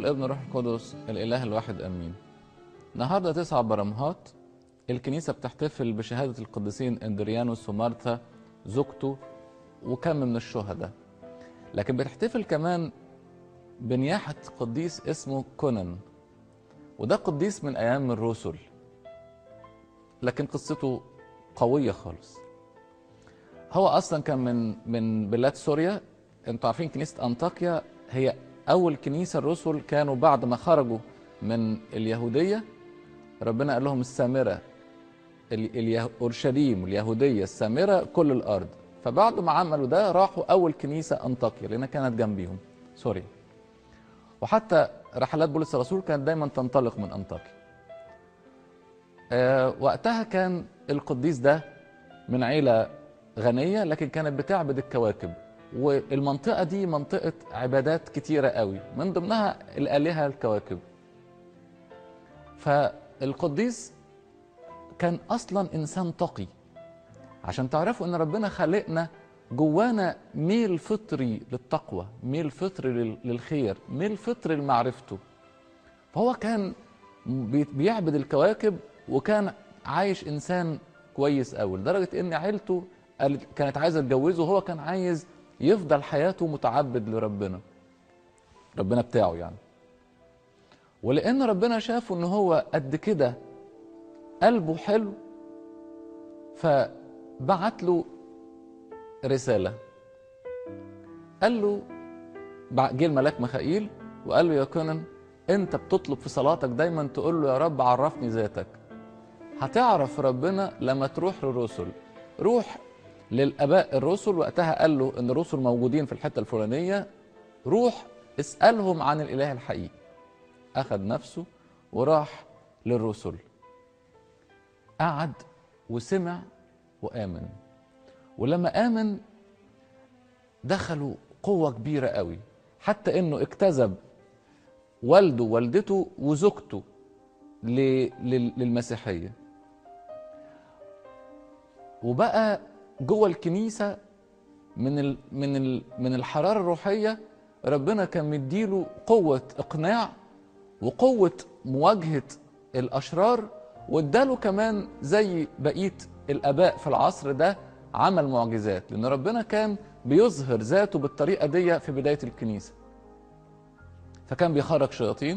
والابن والروح القدس الاله الواحد امين النهارده تسعة برمهات الكنيسه بتحتفل بشهاده القديسين اندريانوس ومارثا زوجته وكم من الشهداء لكن بتحتفل كمان بنياحه قديس اسمه كونان وده قديس من ايام الرسل لكن قصته قويه خالص هو اصلا كان من من بلاد سوريا انتوا عارفين كنيسه انطاكيا هي اول كنيسه الرسل كانوا بعد ما خرجوا من اليهوديه ربنا قال لهم السامره ال- اليه- اورشليم اليهوديه السامره كل الارض فبعد ما عملوا ده راحوا اول كنيسه انطاكيا لانها كانت جنبيهم سوريا وحتى رحلات بولس الرسول كانت دايما تنطلق من انطاكيا آه، وقتها كان القديس ده من عيله غنيه لكن كانت بتعبد الكواكب والمنطقه دي منطقه عبادات كتيره قوي من ضمنها الالهه الكواكب فالقديس كان اصلا انسان تقي عشان تعرفوا ان ربنا خلقنا جوانا ميل فطري للتقوى ميل فطري لل- للخير ميل فطري لمعرفته فهو كان بي- بيعبد الكواكب وكان عايش انسان كويس قوي لدرجه ان عيلته قالت- كانت عايزه تجوزه وهو كان عايز يفضل حياته متعبد لربنا ربنا بتاعه يعني ولان ربنا شافه ان هو قد كده قلبه حلو فبعت له رساله قال له بع- جه الملاك ميخائيل وقال له يا كونان انت بتطلب في صلاتك دايما تقول له يا رب عرفني ذاتك هتعرف ربنا لما تروح للرسل روح للاباء الرسل وقتها قال له ان الرسل موجودين في الحته الفلانيه روح اسالهم عن الاله الحقيقي اخذ نفسه وراح للرسل قعد وسمع وامن ولما امن دخلوا قوه كبيره قوي حتى انه اجتذب والده ووالدته وزوجته ل- لل- للمسيحيه وبقى جوه الكنيسه من ال من ال من الحراره الروحيه ربنا كان مديله قوه اقناع وقوه مواجهه الاشرار واداله كمان زي بقيه الاباء في العصر ده عمل معجزات لان ربنا كان بيظهر ذاته بالطريقه دي في بدايه الكنيسه فكان بيخرج شياطين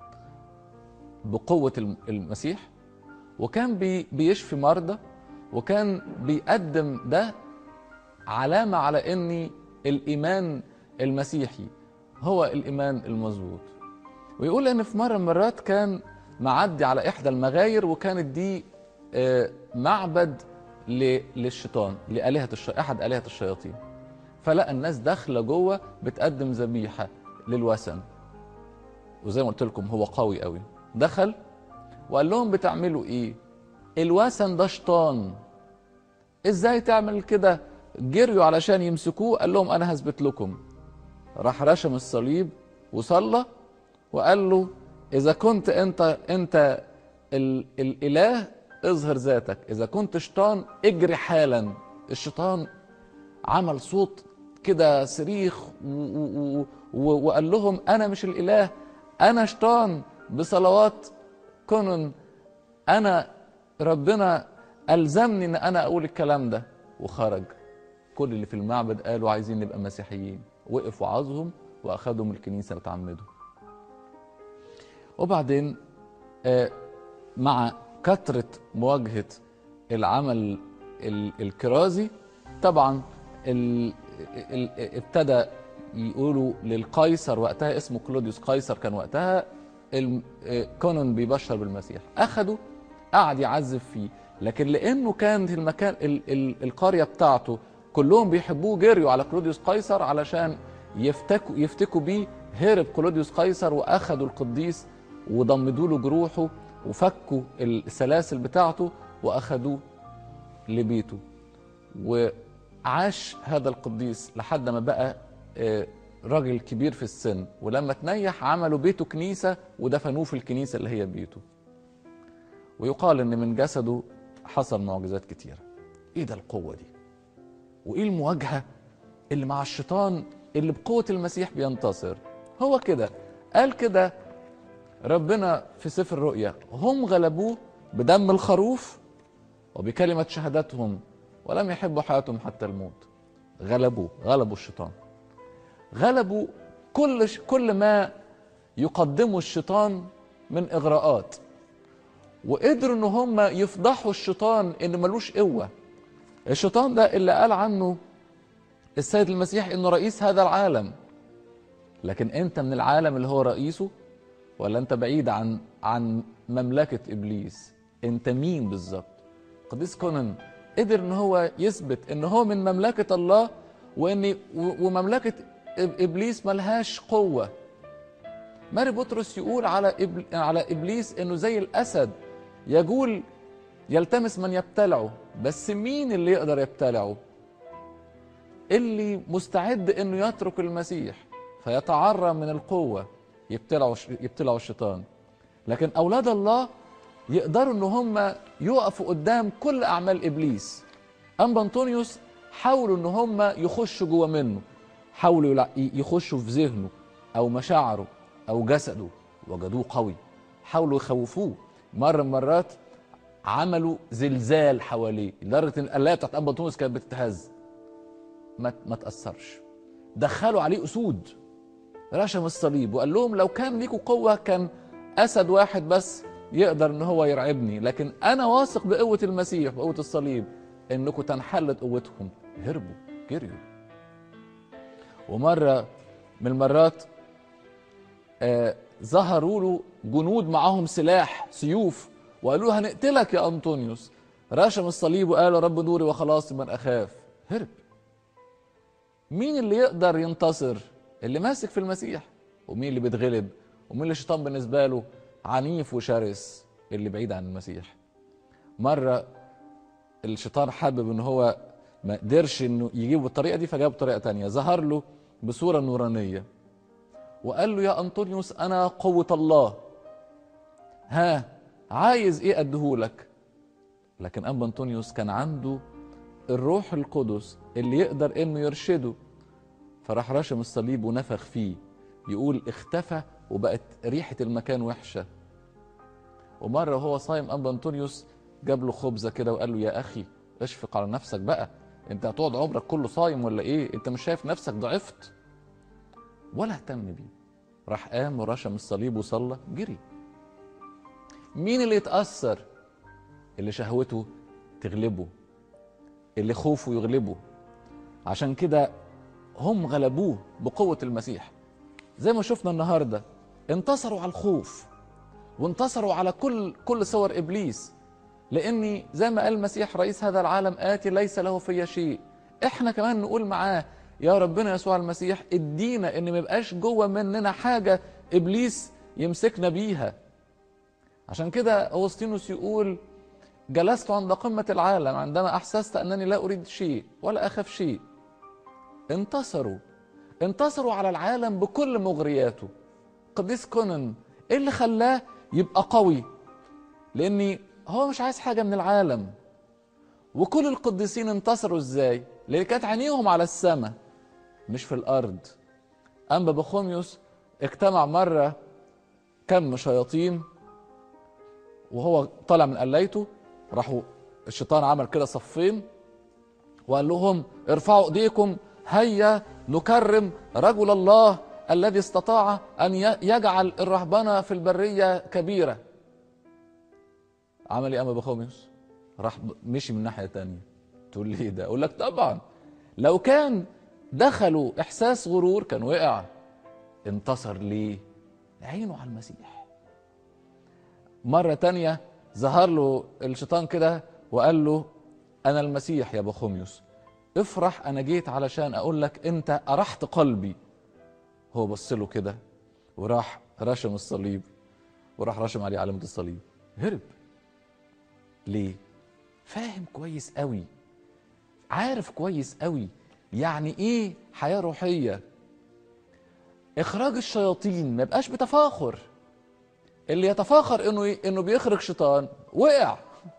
بقوه الم- المسيح وكان بي بيشفي مرضى وكان بيقدم ده علامة على ان الايمان المسيحي هو الايمان المظبوط ويقول ان في مرة من المرات كان معدي على احدى المغاير وكانت دي آه، معبد ل- للشيطان لآلهة الش... احد آلهة الشياطين فلقى الناس داخلة جوه بتقدم ذبيحة للوثن وزي ما قلت لكم هو قوي قوي دخل وقال لهم بتعملوا ايه الوثن ده شيطان ازاي تعمل كده جريوا علشان يمسكوه قال لهم انا هثبت لكم راح رشم الصليب وصلى وقال له اذا كنت انت انت ال الاله اظهر ذاتك اذا كنت شيطان اجري حالا الشيطان عمل صوت كده صريخ و- و- و- وقال لهم انا مش الاله انا شيطان بصلوات كونن انا ربنا الزمني ان انا اقول الكلام ده وخرج كل اللي في المعبد قالوا عايزين نبقى مسيحيين وقف وعظهم واخدهم الكنيسه وتعمدوا وبعدين آه، مع كثره مواجهه العمل ال- الكرازي طبعا ال- ال- ابتدى يقولوا للقيصر وقتها اسمه كلوديوس قيصر كان وقتها الم- آه، كونان بيبشر بالمسيح اخده قعد يعذب فيه لكن لانه كان المكان ال ال القريه بتاعته كلهم بيحبوه جريوا على كلوديوس قيصر علشان يفتكوا يفتكوا بيه هرب كلوديوس قيصر واخدوا القديس وضمدوا له جروحه وفكوا السلاسل بتاعته واخدوه لبيته وعاش هذا القديس لحد ما بقى آه، راجل كبير في السن ولما تنيح عملوا بيته كنيسة ودفنوه في الكنيسة اللي هي بيته ويقال ان من جسده حصل معجزات كتيرة ايه ده القوة دي وايه المواجهة اللي مع الشيطان اللي بقوة المسيح بينتصر هو كده قال كده ربنا في سفر الرؤيا هم غلبوه بدم الخروف وبكلمة شهادتهم ولم يحبوا حياتهم حتى الموت غلبوه غلبوا الشيطان غلبوا كل كل ما يقدمه الشيطان من اغراءات وقدروا ان هم يفضحوا الشيطان ان ملوش قوه الشيطان ده اللي قال عنه السيد المسيح انه رئيس هذا العالم لكن انت من العالم اللي هو رئيسه ولا انت بعيد عن عن مملكه ابليس انت مين بالظبط قديس كونان قدر ان هو يثبت ان هو من مملكه الله وان ومملكه ابليس ملهاش قوه ماري بطرس يقول على إبل... على ابليس انه زي الاسد يقول يلتمس من يبتلعه بس مين اللي يقدر يبتلعه اللي مستعد انه يترك المسيح فيتعرى من القوه يبتلعوا يبتلعوا الشيطان لكن اولاد الله يقدروا ان هم يقفوا قدام كل اعمال ابليس اما انطونيوس حاولوا ان هم يخشوا جوه منه حاولوا يخشوا في ذهنه او مشاعره او جسده وجدوه قوي حاولوا يخوفوه مره من المرات عملوا زلزال حواليه لدرجه ان القلايه بتاعت ابا انطونيوس كانت بتتهز ما ما تاثرش دخلوا عليه اسود رشم الصليب وقال لهم لو كان ليكوا قوه كان اسد واحد بس يقدر ان هو يرعبني لكن انا واثق بقوه المسيح وقوه الصليب انكم تنحلت قوتكم هربوا جريوا ومره من المرات آه ظهروا له جنود معاهم سلاح سيوف وقالوا له هنقتلك يا انطونيوس رشم الصليب وقال رب نوري وخلاص من اخاف هرب مين اللي يقدر ينتصر اللي ماسك في المسيح ومين اللي بيتغلب ومين اللي الشيطان بالنسبه له عنيف وشرس اللي بعيد عن المسيح مره الشيطان حابب ان هو ما قدرش انه يجيبه بالطريقه دي فجابه بطريقه تانية ظهر له بصوره نورانيه وقال له يا انطونيوس انا قوه الله ها عايز ايه اديهولك لكن ابا انطونيوس كان عنده الروح القدس اللي يقدر انه يرشده فراح رشم الصليب ونفخ فيه يقول اختفى وبقت ريحه المكان وحشه ومره وهو صايم ابا انطونيوس جاب له خبزه كده وقال له يا اخي اشفق على نفسك بقى انت هتقعد عمرك كله صايم ولا ايه انت مش شايف نفسك ضعفت ولا اهتم بيه راح قام ورشم الصليب وصلى جري مين اللي يتاثر اللي شهوته تغلبه اللي خوفه يغلبه عشان كده هم غلبوه بقوه المسيح زي ما شفنا النهارده انتصروا على الخوف وانتصروا على كل كل صور ابليس لاني زي ما قال المسيح رئيس هذا العالم اتي ليس له في شيء احنا كمان نقول معاه يا ربنا يسوع المسيح ادينا ان ما يبقاش جوه مننا حاجه ابليس يمسكنا بيها عشان كده اوسطينوس يقول جلست عند قمه العالم عندما احسست انني لا اريد شيء ولا اخاف شيء انتصروا انتصروا على العالم بكل مغرياته قديس كونن ايه اللي خلاه يبقى قوي لاني هو مش عايز حاجه من العالم وكل القديسين انتصروا ازاي لان كانت عينيهم على السماء مش في الارض اما بخوميوس اجتمع مره كم شياطين وهو طالع من قلايته راحوا الشيطان عمل كده صفين وقال لهم ارفعوا ايديكم هيا نكرم رجل الله الذي استطاع ان يجعل الرهبنه في البريه كبيره عمل ايه اما بخوميوس راح مشي من ناحيه تانية تقول لي ده اقول لك طبعا لو كان دخلوا احساس غرور كان وقع انتصر ليه عينه على المسيح مرة تانية ظهر له الشيطان كده وقال له أنا المسيح يا بخوميوس افرح أنا جيت علشان أقول لك أنت أرحت قلبي هو بص له كده وراح رشم الصليب وراح رشم عليه علامة الصليب هرب ليه؟ فاهم كويس قوي عارف كويس قوي يعني ايه حياه روحيه اخراج الشياطين ما يبقاش بتفاخر اللي يتفاخر انه انه بيخرج شيطان وقع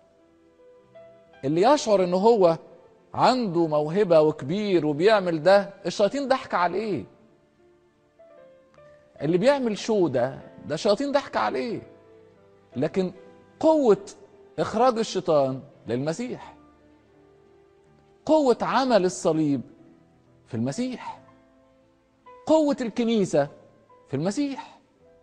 اللي يشعر ان هو عنده موهبه وكبير وبيعمل ده الشياطين ضحك عليه اللي بيعمل شو ده ده شياطين ضحك عليه لكن قوة إخراج الشيطان للمسيح قوة عمل الصليب في المسيح قوة الكنيسة في المسيح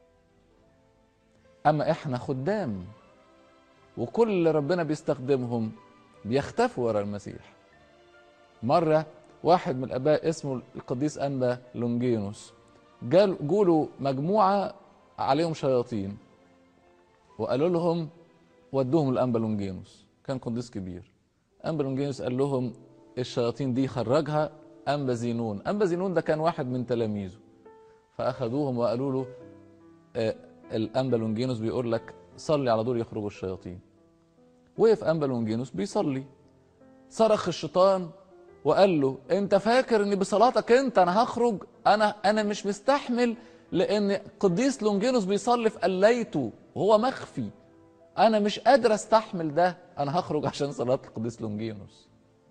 أما إحنا خدام وكل اللي ربنا بيستخدمهم بيختفوا ورا المسيح مرة واحد من الآباء اسمه القديس أنبا لونجينوس جال جوله مجموعة عليهم شياطين وقالوا لهم ودوهم لأنبا لونجينوس كان قديس كبير أنبا لونجينوس قال لهم الشياطين دي خرجها أنبا زينون أنبا زينون ده كان واحد من تلاميذه فأخذوهم وقالوا له آه، الأنبا لونجينوس بيقول لك صلي على دول يخرجوا الشياطين وقف أنبا لونجينوس بيصلي صرخ الشيطان وقال له انت فاكر ان بصلاتك انت انا هخرج انا انا مش مستحمل لان قديس لونجينوس بيصلي في قليته وهو مخفي انا مش قادر استحمل ده انا هخرج عشان صلاه القديس لونجينوس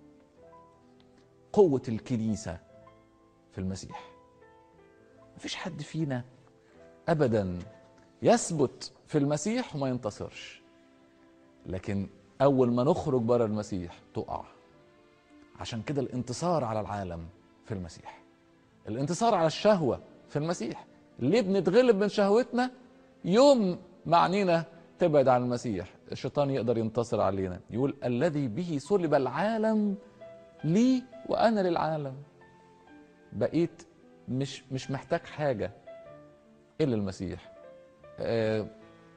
قوه الكنيسه في المسيح مفيش حد فينا ابدا يثبت في المسيح وما ينتصرش لكن اول ما نخرج بره المسيح تقع عشان كده الانتصار على العالم في المسيح الانتصار على الشهوة في المسيح ليه بنتغلب من شهوتنا يوم معنينا تبعد عن المسيح الشيطان يقدر ينتصر علينا يقول الذي به صلب العالم لي وانا للعالم بقيت مش مش محتاج حاجه الا المسيح آه،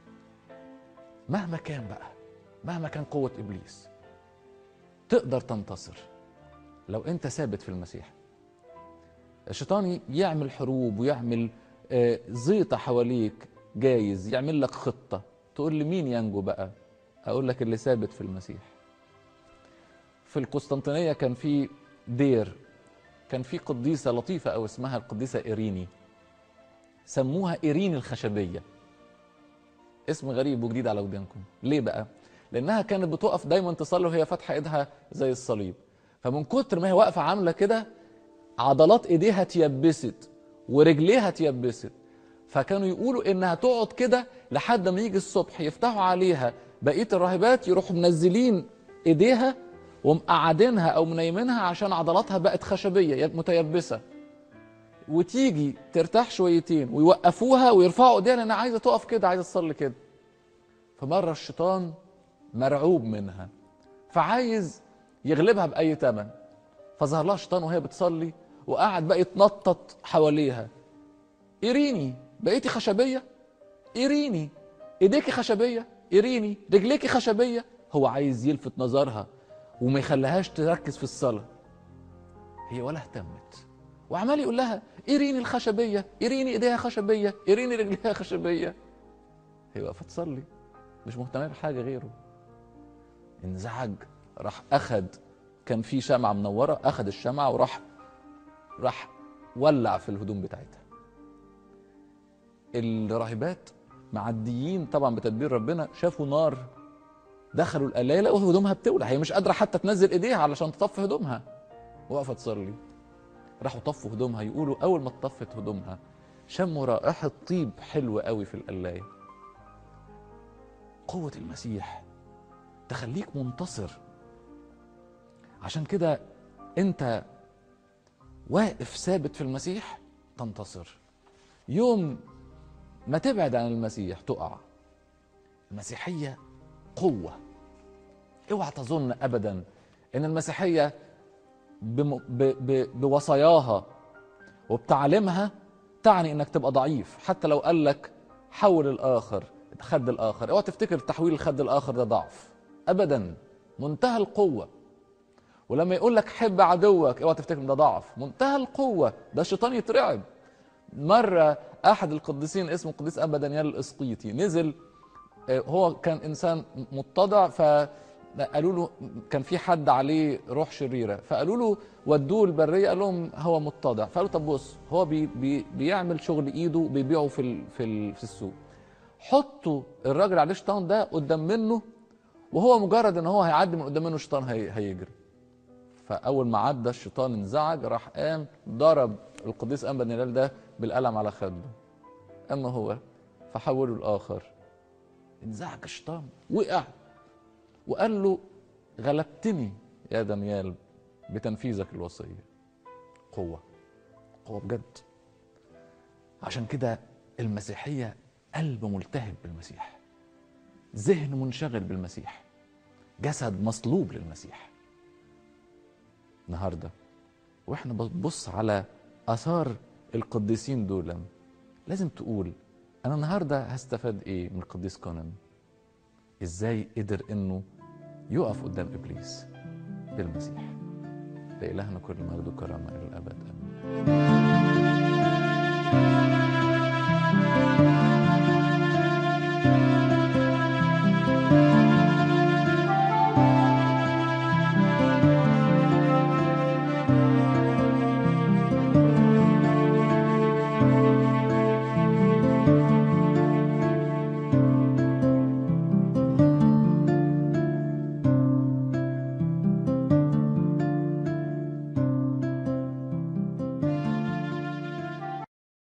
مهما كان بقى مهما كان قوه ابليس تقدر تنتصر لو انت ثابت في المسيح الشيطان يعمل حروب ويعمل آه، زيطة حواليك جايز يعمل لك خطة تقول لي مين ينجو بقى أقول لك اللي ثابت في المسيح في القسطنطينية كان في دير كان في قديسة لطيفة أو اسمها القديسة إيريني سموها إيرين الخشبية اسم غريب وجديد على ودانكم ليه بقى لأنها كانت بتقف دايما تصلي وهي فاتحة إيدها زي الصليب فمن كتر ما هي واقفة عاملة كده عضلات ايديها اتيبست ورجليها اتيبست فكانوا يقولوا انها تقعد كده لحد ما يجي الصبح يفتحوا عليها بقيه الراهبات يروحوا منزلين ايديها ومقعدينها او منيمينها عشان عضلاتها بقت خشبيه متيبسه وتيجي ترتاح شويتين ويوقفوها ويرفعوا ايديها لانها عايزه تقف كده عايزه تصلي كده فمره الشيطان مرعوب منها فعايز يغلبها باي ثمن فظهر لها شيطان وهي بتصلي وقعد بقى يتنطط حواليها ايريني بقيتي خشبيه ايريني ايديكي خشبيه ايريني رجليكي خشبيه هو عايز يلفت نظرها وما يخليهاش تركز في الصلاه هي ولا اهتمت وعمال يقول لها ايريني الخشبيه ايريني ايديها خشبيه ايريني رجليها خشبيه هي واقفه تصلي مش مهتمه بحاجه غيره انزعج راح اخد كان في شمعة منورة أخذ الشمعة وراح راح ولع في الهدوم بتاعتها الراهبات معديين طبعا بتدبير ربنا شافوا نار دخلوا القلاية لقوا هدومها بتولع هي مش قادرة حتى تنزل ايديها علشان تطفي هدومها واقفة تصلي راحوا طفوا هدومها يقولوا أول ما اتطفت هدومها شموا رائحة طيب حلوة قوي في القلاية قوة المسيح تخليك منتصر عشان كده انت واقف ثابت في المسيح تنتصر يوم ما تبعد عن المسيح تقع المسيحية قوة اوعى تظن ابدا ان المسيحية بم... ب... ب... بوصاياها وبتعليمها تعني انك تبقى ضعيف حتى لو قال لك حول الاخر خد الاخر اوعى تفتكر تحويل الخد الاخر ده ضعف ابدا منتهى القوه ولما يقول لك حب عدوك اوعى تفتكر ده ضعف منتهى القوه ده الشيطان يترعب مره احد القديسين اسمه القديس ابا دانيال الاسقيطي نزل آه، هو كان انسان متضع فقالوا له كان في حد عليه روح شريره فقالوا له ودوه البريه قال لهم هو متضع فقالوا طب بص هو بي بي بيعمل شغل ايده بيبيعه في ال في ال في السوق حطوا الراجل عليه شيطان ده قدام منه وهو مجرد ان هو هيعدي من قدام منه الشيطان هي هيجري فاول ما عدى الشيطان انزعج راح قام ضرب القديس انبا نيلال ده بالقلم على خده أما هو فحوله الآخر انزعج الشيطان وقع وقال له غلبتني يا دانيال بتنفيذك الوصية قوة قوة بجد عشان كده المسيحية قلب ملتهب بالمسيح ذهن منشغل بالمسيح جسد مصلوب للمسيح النهارده واحنا بنبص على اثار القديسين دول لازم تقول انا النهارده هستفاد ايه من القديس كونان ازاي قدر انه يقف قدام ابليس بالمسيح لإلهنا كل مجد وكرامه الى الابد امين